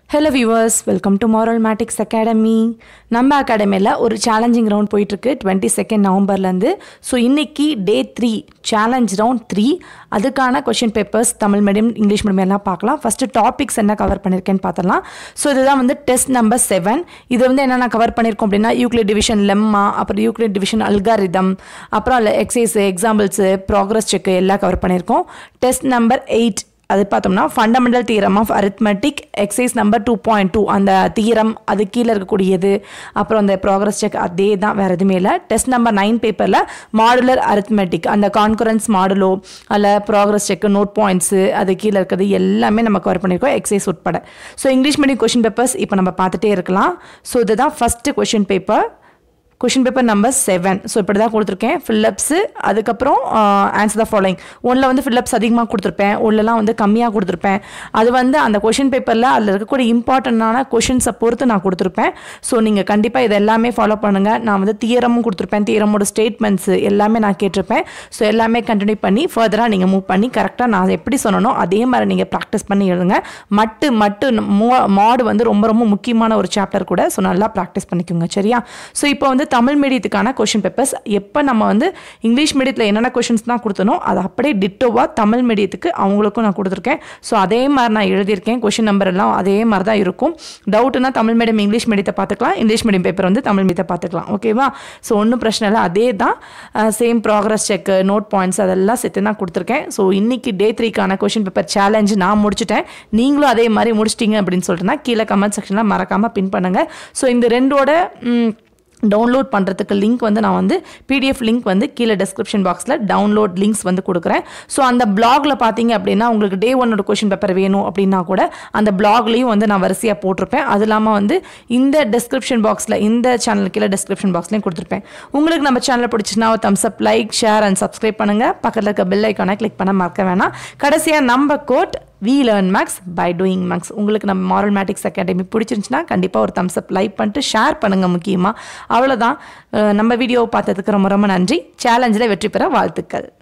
hello viewers welcome to moral matics academy நம்ம அகாடமியில் ஒரு சேலஞ்சிங் ரவுண்ட் போயிட்டுருக்கு டுவெண்ட்டி செகண்ட் நவம்பர்லேருந்து ஸோ இன்னைக்கு day three challenge round three அதுக்கான question papers Tamil medium English medium எல்லாம் பார்க்கலாம் ஃபஸ்ட்டு டாபிக்ஸ் என்ன கவர் பண்ணியிருக்கேன்னு பார்த்துடலாம் ஸோ இதுதான் வந்து டெஸ்ட் நம்பர் செவன் இது வந்து என்னென்ன கவர் பண்ணியிருக்கோம் அப்படின்னா யூக்ளிட் டிவிஷன் லெம்மா அப்புறம் யூக்ளிட் டிவிஷன் அல்காரிதம் அப்புறம் அதில் எக்ஸைஸ் எக்ஸாம்பிள்ஸு ப்ராக்ரஸ் செக்கு எல்லாம் கவர் பண்ணியிருக்கோம் டெஸ்ட் நம்பர் எயிட் அது பார்த்தோம்னா fundamental theorem of arithmetic exercise number two point two அந்த தீரம் அது கீழே இருக்கக்கூடியது அப்புறம் அந்த ப்ராக்ரஸ் செக் அதே தான் வேறு எதுவுமே இல்லை டெஸ்ட் நம்பர் நைன் பேப்பரில் மாடுலர் அரித்மெட்டிக் அந்த கான்குரன்ஸ் மாடுலோ அதில் ப்ராக்ரஸ் செக் நோட் பாயிண்ட்ஸு அது கீழே இருக்கிறது எல்லாமே நம்ம கவர் பண்ணியிருக்கோம் எக்ஸைஸ் உட்பட so English medium question papers இப்போ நம்ம பார்த்துட்டே இருக்கலாம் ஸோ இதுதான் first question paper question paper number seven so இப்படி தான் கொடுத்துருக்கேன் ஃபில்லப்ஸு அதுக்கப்புறம் ஆன்சர் த ஃபாலோயிங் ஒன்றில் வந்து ஃபில்லப்ஸ் அதிகமாக கொடுத்துருப்பேன் ஒன்றுலாம் வந்து கம்மியாக கொடுத்துருப்பேன் அது வந்து அந்த கொஷின் பேப்பரில் அதில் இருக்கக்கூடிய இம்பார்ட்டண்டான கொஷின்ஸை பொறுத்து நான் கொடுத்துருப்பேன் ஸோ நீங்கள் கண்டிப்பாக இது எல்லாமே ஃபாலோ பண்ணுங்கள் நான் வந்து தியரமும் கொடுத்துருப்பேன் தியரமோட ஸ்டேட்மெண்ட்ஸு எல்லாமே நான் கேட்டிருப்பேன் ஸோ எல்லாமே கண்டினியூ பண்ணி ஃபர்தராக நீங்கள் மூவ் பண்ணி கரெக்டாக நான் எப்படி சொன்னனோ அதே மாதிரி நீங்கள் ப்ராக்டிஸ் பண்ணி எழுதுங்க மட்டு மட்டு மாடு வந்து ரொம்ப ரொம்ப முக்கியமான ஒரு சாப்டர் கூட ஸோ நல்லா ப்ராக்டிஸ் பண்ணிக்கோங்க சரியா ஸோ இப்போ வந்து தமிழ் மீடியத்துக்கான கொஷின் பேப்பர்ஸ் எப்போ நம்ம வந்து இங்கிலீஷ் மீடியத்தில் என்னென்ன கொஷின்ஸ் தான் கொடுத்தனோ அதை அப்படியே டிட்டோவாக தமிழ் மீடியத்துக்கு அவங்களுக்கும் நான் கொடுத்துருக்கேன் ஸோ அதே மாதிரி நான் எழுதியிருக்கேன் கொஷின் நம்பர் எல்லாம் அதே மாதிரி தான் இருக்கும் டவுட்னா தமிழ் மீடியம் இங்கிலீஷ் மீடியத்தை பார்த்துக்கலாம் இங்கிலீஷ் மீடியம் பேப்பர் வந்து தமிழ் மீடியத்தை பார்த்துக்கலாம் ஓகேவா ஸோ ஒன்றும் பிரச்சனை இல்லை அதே தான் same progress check note points அதெல்லாம் சேர்த்து தான் கொடுத்துருக்கேன் ஸோ இன்னைக்கு டே த்ரீக்கான கொஷின் பேப்பர் சேலஞ்சு நான் முடிச்சிட்டேன் நீங்களும் அதே மாதிரி முடிச்சிட்டீங்க அப்படின்னு சொல்லிட்டுனா கீழே கமெண்ட் செக்ஷனில் மறக்காமல் பின் பண்ணுங்கள் ஸோ இந்த ரெண்டோட ம், டவுன்லோட் பண்ணுறதுக்கு லிங்க் வந்து நான் வந்து பிடிஎஃப் லிங்க் வந்து கீழே டெஸ்கிரிப்ஷன் பாக்ஸில் டவுன்லோட் லிங்க்ஸ் வந்து கொடுக்குறேன் ஸோ அந்த பிளாகில் பார்த்தீங்க அப்படின்னா உங்களுக்கு டே ஒன்னோட கொஷின் பேப்பர் வேணும் அப்படின்னா கூட அந்த பிளாக்லேயும் வந்து நான் வரிசையாக போட்டிருப்பேன் அது இல்லாமல் வந்து இந்த டெஸ்கிரிப்ஷன் பாக்ஸில் இந்த சேனல் கீழே டெஸ்கிரிப்ஷன் பாக்ஸ்லையும் கொடுத்துருப்பேன் உங்களுக்கு நம்ம சேனலை பிடிச்சிச்சுன்னா thumbs up like share and subscribe பண்ணுங்கள் பக்கத்தில் இருக்க பெல் ஐக்கானை கிளிக் பண்ண மறக்க வேணாம் கடைசியாக நம்ம quote we learn maths by doing maths உங்களுக்கு நம்ம மாரல் மேட்டிக்ஸ் அகாடமி பிடிச்சிருந்துச்சுன்னா கண்டிப்பாக ஒரு தம்ஸ் அப் லைக் பண்ணிட்டு ஷேர் பண்ணுங்கள் முக்கியமாக அவ்வளோதான் அஹ் நம்ம வீடியோவை பார்த்ததுக்கு ரொம்ப ரொம்ப நன்றி சேலஞ்சில் வெற்றி பெற வாழ்த்துக்கள்